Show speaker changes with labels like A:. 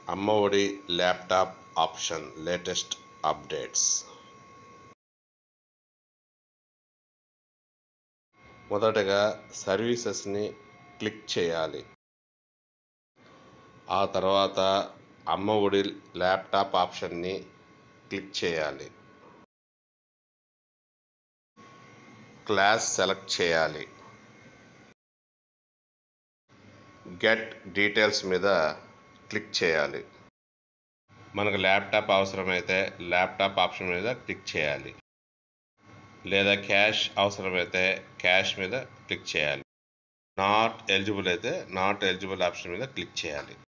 A: అమ్మ Vodi laptop option latest updates మొదటగా సర్వీసెస్ని క్లిక్ చేయాలి ఆ తర్వాత అమ్మ ఒడి ల్యాప్టాప్ ఆప్షన్ని క్లిక్ చేయాలి క్లాస్ సెలెక్ట్ చేయాలి గెట్ డీటెయిల్స్ మీద క్లిక్ చేయాలి మనకు ల్యాప్టాప్ అవసరమైతే ల్యాప్టాప్ ఆప్షన్ మీద క్లిక్ చేయాలి లేదా క్యాష్ అవసరమైతే క్యాష్ మీద క్లిక్ చేయాలి నాట్ ఎలిజిబుల్ అయితే నాట్ ఎలిజిబుల్ ఆప్షన్ మీద క్లిక్ చేయాలి